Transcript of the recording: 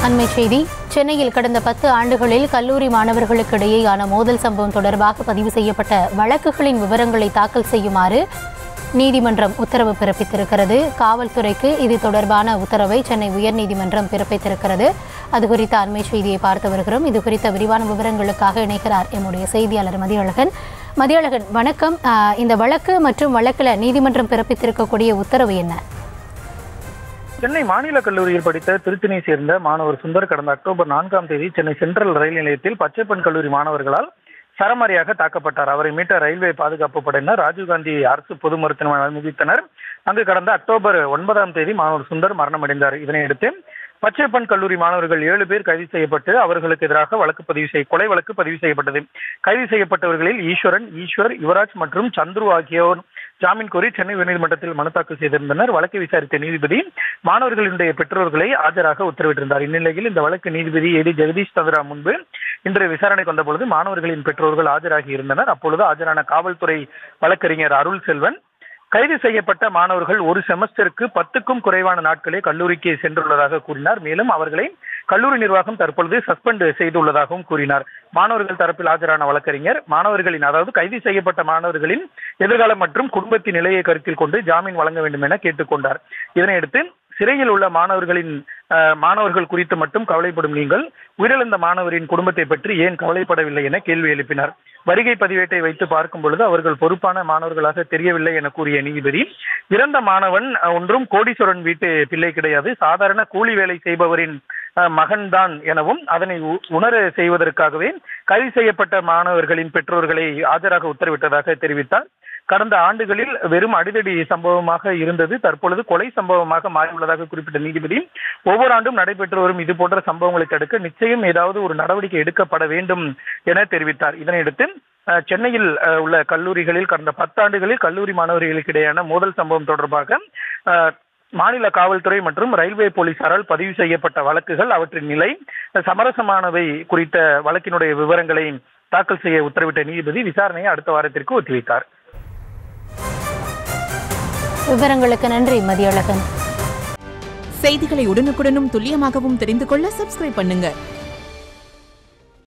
அண்மை செய்தி சென்னையில் கடந்த பத்து ஆண்டுகளில் கல்லூரி மாணவர்களுக்கு இடையேயான மோதல் சம்பவம் தொடர்பாக பதிவு செய்யப்பட்ட வழக்குகளின் விவரங்களை தாக்கல் செய்யுமாறு நீதிமன்றம் உத்தரவு பிறப்பித்திருக்கிறது காவல்துறைக்கு இது தொடர்பான உத்தரவை சென்னை உயர்நீதிமன்றம் பிறப்பித்திருக்கிறது அது குறித்த அண்மை செய்தியை பார்த்து வருகிறோம் இது குறித்த விரிவான விவரங்களுக்காக இணைக்கிறார் எம்முடைய செய்தியாளர் மதியழகன் மதியழகன் வணக்கம் ஆஹ், இந்த வழக்கு மற்றும் வழக்கில் நீதிமன்றம் பிறப்பித்திருக்கக்கூடிய உத்தரவு என்ன சென்னை மாநில கல்லூரியில் படித்த திருச்சினை சேர்ந்த மாணவர் சுந்தர் கடந்த அக்டோபர் நான்காம் தேதி சென்னை சென்ட்ரல் ரயில் நிலையத்தில் பச்சைப்பன் கல்லூரி மாணவர்களால் சரமாரியாக தாக்கப்பட்டார் அவரை மீட்ட ரயில்வே பாதுகாப்பு படையினர் ராஜீவ்காந்தி அரசு பொது மருத்துவமனை அனுமதித்தனர் அங்கு கடந்த அக்டோபர் ஒன்பதாம் தேதி மாணவர் சுந்தர் மரணமடைந்தார் இதனையடுத்து பச்சைப்பன் கல்லூரி மாணவர்கள் ஏழு பேர் கைது செய்யப்பட்டு அவர்களுக்கு எதிராக வழக்கு பதிவு செய் கொலை வழக்கு பதிவு செய்யப்பட்டது கைது செய்யப்பட்டவர்களில் ஈஸ்வரன் ஈஸ்வர் யுவராஜ் மற்றும் சந்துரு ஆகியோர் ஜாமீன் கோரி சென்னை உயர்நீதிமன்றத்தில் மனு தாக்கல் செய்திருந்தனர் வழக்கை விசாரித்த நீதிபதி மாணவர்களுடைய பெற்றோர்களை ஆஜராக உத்தரவிட்டிருந்தார் இந்நிலையில் இந்த வழக்கு நீதிபதி ஏடி ஜெகதீஷ் சந்திரா முன்பு இன்று விசாரணைக்கு வந்த பொழுது மாணவர்களின் பெற்றோர்கள் ஆஜராகி இருந்தனர் அப்பொழுது ஆஜரான காவல்துறை வழக்கறிஞர் அருள் செல்வன் கைது செய்யப்பட்ட மாணவர்கள் ஒரு செமஸ்டருக்கு பத்துக்கும் குறைவான நாட்களே கல்லூரிக்கு சென்றுள்ளதாக கூறினார் மேலும் அவர்களை கல்லூரி நிர்வாகம் தற்பொழுது சஸ்பெண்ட் செய்துள்ளதாகவும் கூறினார் மாணவர்கள் தரப்பில் ஆஜரான வழக்கறிஞர் மாணவர்களின் அதாவது கைது செய்யப்பட்ட மாணவர்களின் எதிர்காலம் மற்றும் குடும்பத்தின் நிலையை கருத்தில் கொண்டு ஜாமீன் வழங்க வேண்டும் என கேட்டுக்கொண்டார் இதனையடுத்து சிறையில் உள்ள மாணவர்களின் அஹ், மாணவர்கள் குறித்து மட்டும் கவலைப்படும் நீங்கள் உயிரிழந்த மாணவரின் குடும்பத்தை பற்றி ஏன் கவலைப்படவில்லை என கேள்வி எழுப்பினார் வருகை பதிவேட்டை வைத்து பார்க்கும் பொழுது அவர்கள் பொறுப்பான மாணவர்களாக தெரியவில்லை என கூறிய நீதிபதி இறந்த மாணவன் அஹ், ஒன்றும் கோடீஸ்வரன் வீட்டு பிள்ளை கிடையாது சாதாரண கூலி வேலை செய்பவரின் அஹ், மகன்தான் எனவும் அதனை உ- உணர செய்வதற்காகவே கைது செய்யப்பட்ட மாணவர்களின் பெற்றோர்களை ஆஜராக உத்தரவிட்டதாக தெரிவித்தார் கடந்த ஆண்டுகளில் வெறும் அடிதடி சம்பவமாக இருந்தது தற்பொழுது கொலை சம்பவமாக மாறியுள்ளதாக குறிப்பிட்ட நீதிபதி ஒவ்வொரு ஆண்டும் நடைபெற்று வரும் இது போன்ற சம்பவங்களை தடுக்க நிச்சயம் ஏதாவது ஒரு நடவடிக்கை எடுக்கப்பட வேண்டும் என தெரிவித்தார் இதனையடுத்து அஹ், சென்னையில் அஹ், உள்ள கல்லூரிகளில் கடந்த பத்தாண்டுகளில் கல்லூரி மாணவர்களுக்கு இடையேயான மோதல் சம்பவம் தொடர்பாக அஹ், மாநில காவல்துறை மற்றும் ரயில்வே போலீசாரால் பதிவு செய்யப்பட்ட வழக்குகள் அவற்றின் நிலை சமரசமானவை குறித்த வழக்கினுடைய விவரங்களை தாக்கல் செய்ய உத்தரவிட்ட நீதிபதி விசாரணையை அடுத்த வாரத்திற்கு ஒத்திவைத்தார் விவரங்களுக்கு நன்றி மதியழகன் செய்திகளை உடனுக்குடனும் துல்லியமாகவும் தெரிந்து கொள்ள சப்ஸ்கிரைப் பண்ணுங்க